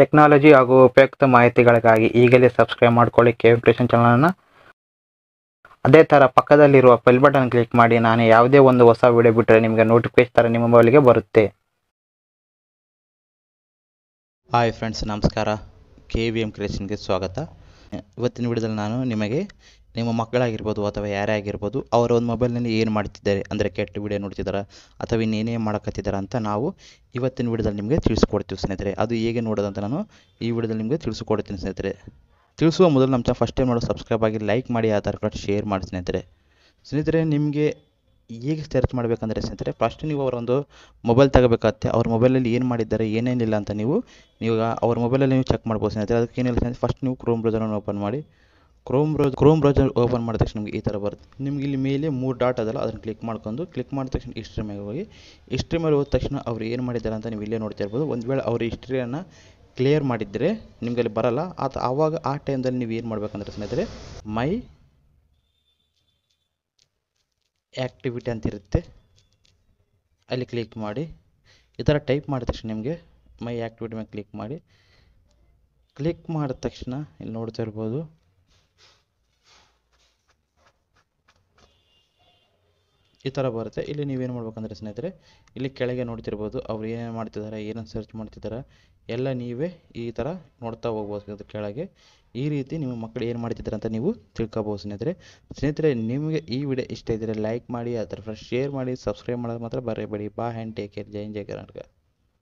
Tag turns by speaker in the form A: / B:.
A: technology ಹಾಗೂ ಉಪಯುಕ್ತ ಮಾಹಿತಿಗಳಿಗಾಗಿ ಈಗಲೇ ಸಬ್ಸ್ಕ್ರೈಬ್ ಮಾಡ್ಕೊಳ್ಳಿ ಕೆ ಕ್ರಿಯೇಷನ್ ಚಾನಲನ್ನು ಅದೇ ಥರ ಪಕ್ಕದಲ್ಲಿರುವ ಬೆಲ್ ಬಟನ್ ಕ್ಲಿಕ್ ಮಾಡಿ ನಾನು ಯಾವುದೇ ಒಂದು ಹೊಸ ವಿಡಿಯೋ ಬಿಟ್ಟರೆ ನಿಮಗೆ ನೋಟಿಫಿಕೇಶನ್ ಥರ ನಿಮ್ಮ ಮೊಬೈಲ್ಗೆ ಬರುತ್ತೆ
B: ಹಾಯ್ ಫ್ರೆಂಡ್ಸ್ ನಮಸ್ಕಾರ ಕೆ ವಿ ಎಮ್ ಕ್ರಿಯೇಷನ್ಗೆ ಸ್ವಾಗತ ಇವತ್ತಿನ ವಿಡಿಯೋದಲ್ಲಿ ನಾನು ನಿಮಗೆ ನಿಮ್ಮ ಮಕ್ಕಳಾಗಿರ್ಬೋದು ಅಥವಾ ಯಾರೇ ಆಗಿರ್ಬೋದು ಅವರ ಒಂದು ಮೊಬೈಲ್ನಲ್ಲಿ ಏನು ಮಾಡ್ತಿದ್ದಾರೆ ಅಂದರೆ ಕೆಟ್ಟ ವಿಡಿಯೋ ನೋಡ್ತಿದ್ದಾರೆ ಅಥವಾ ಇನ್ನೇನೇ ಮಾಡಕತ್ತಿದ್ದಾರೆ ಅಂತ ನಾವು ಇವತ್ತಿನ ವಿಡಿಯೋದಲ್ಲಿ ನಿಮಗೆ ತಿಳಿಸ್ಕೊಡ್ತೀವಿ ಸ್ನೇಹಿತರೆ ಅದು ಹೇಗೆ ನೋಡೋದಂತ ನಾನು ಈ ವಿಡಿಯೋದಲ್ಲಿ ನಿಮಗೆ ತಿಳಿಸ್ಕೊಡ್ತೀನಿ ಸ್ನೇಹಿತರೆ ತಿಳಿಸುವ ಮೊದಲು ನಮ್ಮ ಚಾನಲ್ ಫಸ್ಟ್ ಟೈಮ್ ನೋಡೋ ಸಬ್ಸ್ಕ್ರೈಬ್ ಆಗಿ ಲೈಕ್ ಮಾಡಿ ಆ ಥರ ಕೂಡ ಶೇರ್ ಮಾಡಿ ಸ್ನೇಹಿತರೆ ಸ್ನೇಹಿತರೆ ನಿಮಗೆ ಹೇಗೆ ಸರ್ಚ್ ಮಾಡಬೇಕಂದ್ರೆ ಸ್ನೇಹಿತರೆ ಫಸ್ಟ್ ನೀವು ಅವರ ಒಂದು ಮೊಬೈಲ್ ತಗೋಬೇಕಾಗತ್ತೆ ಅವ್ರ ಮೊಬೈಲಲ್ಲಿ ಏನು ಮಾಡಿದ್ದಾರೆ ಏನೇನಿಲ್ಲ ಅಂತ ನೀವು ನೀವು ಅವ್ರ ಮೊಬೈಲಲ್ಲಿ ನೀವು ಚೆಕ್ ಮಾಡ್ಬೋದು ಸ್ನೇಹಿತರೆ ಅದಕ್ಕೆ ಏನಿಲ್ಲ ಸ್ನೇಹಿತರೆ ಫಸ್ಟ್ ನೀವು ಕ್ರೋಮ್ ಬ್ರೌಸರನ್ನು ಓಪನ್ ಮಾಡಿ Chrome browse Chrome browser open ಮಾಡಿದ ತಕ್ಷಣ ನಿಮಗೆ ಈ ಥರ ಬರುತ್ತೆ ನಿಮ್ಗೆ ಇಲ್ಲಿ ಮೇಲೆ ಮೂರು ಡಾಟ್ ಅದಲ್ಲ ಅದನ್ನು ಕ್ಲಿಕ್ ಮಾಡ್ಕೊಂಡು ಕ್ಲಿಕ್ ಮಾಡಿದ ತಕ್ಷಣ ಹಿಸ್ಟ್ರಿ ಮೇಲೆ ಹೋಗಿ ಹಿಸ್ಟ್ರಿ ಮೇಲೆ ಹೋದ ತಕ್ಷಣ ಅವ್ರು ಏನು ಮಾಡಿದ್ದಾರೆ ಅಂತ ನೀವು ಇಲ್ಲೇ ನೋಡ್ತಾ ಇರ್ಬೋದು ಒಂದು ವೇಳೆ ಅವ್ರ ಹಿಸ್ಟ್ರಿಯನ್ನು ಕ್ಲಿಯರ್ ಮಾಡಿದ್ದರೆ ನಿಮಗೆ ಅಲ್ಲಿ ಬರಲ್ಲ ಅದು ಆವಾಗ ಆ ಟೈಮ್ದಲ್ಲಿ ನೀವು ಏನು ಮಾಡ್ಬೇಕಂದ್ರೆ ಸ್ನೇಹಿತರೆ ಮೈ ಆ್ಯಕ್ಟಿವಿಟಿ ಅಂತ ಇರುತ್ತೆ ಅಲ್ಲಿ ಕ್ಲಿಕ್ ಮಾಡಿ ಈ ಥರ ಟೈಪ್ ಮಾಡಿದ ತಕ್ಷಣ ನಿಮಗೆ ಮೈ ಆ್ಯಕ್ಟಿವಿಟಿ ಮೇಲೆ ಕ್ಲಿಕ್ ಮಾಡಿ ಕ್ಲಿಕ್ ಮಾಡಿದ ತಕ್ಷಣ ಇಲ್ಲಿ ನೋಡ್ತಾ ಇರ್ಬೋದು ಈ ಥರ ಬರುತ್ತೆ ಇಲ್ಲಿ ನೀವೇನು ಮಾಡ್ಬೇಕಂದ್ರೆ ಸ್ನೇಹಿತರೆ ಇಲ್ಲಿ ಕೆಳಗೆ ನೋಡ್ತಿರ್ಬೋದು ಅವ್ರು ಏನೇನು ಮಾಡ್ತಿದ್ದಾರೆ ಏನೇನು ಸರ್ಚ್ ಮಾಡ್ತಿದ್ದಾರೆ ಎಲ್ಲ ನೀವೇ ಈ ಥರ ನೋಡ್ತಾ ಹೋಗ್ಬೋದು ಕೆಳಗೆ ಈ ರೀತಿ ನಿಮ್ಮ ಮಕ್ಕಳು ಏನು ಮಾಡ್ತಿದ್ದಾರೆ ಅಂತ ನೀವು ತಿಳ್ಕೊಬೋದು ಸ್ನೇಹಿತರೆ ಸ್ನೇಹಿತರೆ ನಿಮಗೆ ಈ ವಿಡಿಯೋ ಇಷ್ಟ ಇದ್ದರೆ ಲೈಕ್ ಮಾಡಿ ಆ ಥರ ಶೇರ್ ಮಾಡಿ ಸಬ್ಸ್ಕ್ರೈಬ್ ಮಾಡೋದು ಮಾತ್ರ ಬರೀಬೇಡಿ ಬಾ ಹ್ಯಾಂಡ್ ಟೇಕ್ ಕೇರ್ ಜೈ ಜೈ ಕರ್ನಾಟಕ